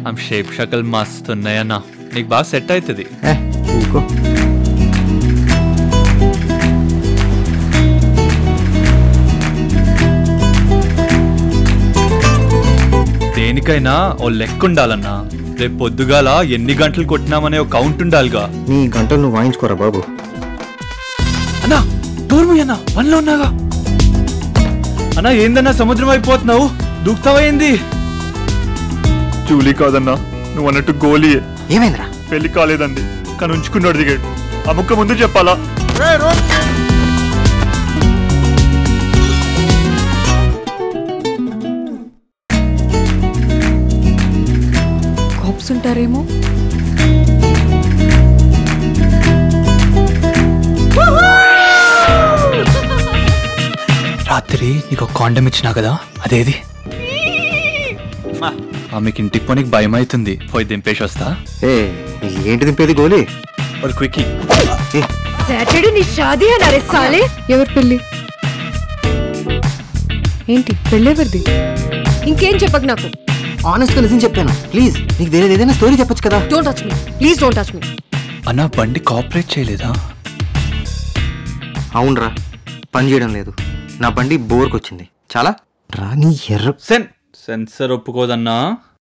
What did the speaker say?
ఆమె షేప్ షకల్ మస్తు ఉన్నాయన్న నీకు బాగా సెట్ అవుతుంది ఏ ఊకో దేనికైనా ఓ లెక్క ఉండాలన్నా రేపు పొద్దుగాల ఎన్ని గంటలు కొట్టినామనే ఒక కౌంట్ ఉండాలిగా నీ గంటలు నువ్వు వాయించుకోరా బాబు అన్నా డోర్ మూయ్ అన్నా పనిలో ఉన్నాగా అన్నా ఏందన్నా సముద్రం అయిపోతున్నావు దూకుతావా ఏంది జూలీ కాదన్నా నువ్వు అన్నట్టు గోలీ ఏమైందిరా పెళ్లి కాలేదండి కానీ ఉంచుకున్నాడు దిగాడు ఆ ముక్క ముందు చెప్పాలా కాప్స్ ఉంటారేమో రాత్రి నీకు ఒక కాండం ఇచ్చినా కదా అదేది ఆమెకి ఇంటికి పోనీకి భయం అవుతుంది పోయి దింపేసి వస్తా ఏ ఏంటి దింపేది గోలీ ఒక క్విక్ ఏ సాటర్డే నీ షాదీ అన్నారే సాలే ఎవరి పెళ్ళి ఏంటి పెళ్ళెవరిది ఇంకేం చెప్పకు నాకు ఆనెస్ట్ గా నిజం చెప్పాను ప్లీజ్ నీకు తెలియదు ఏదైనా స్టోరీ చెప్పొచ్చు కదా don't touch me please don't touch me అన్న బండి కోఆపరేట్ చేయలేదా అవునరా పని చేయడం లేదు నా బండి బోర్కి వచ్చింది చాలా రా నీ ఎర్ర సెన్ సెన్సర్ ఒప్పుకోదన్నా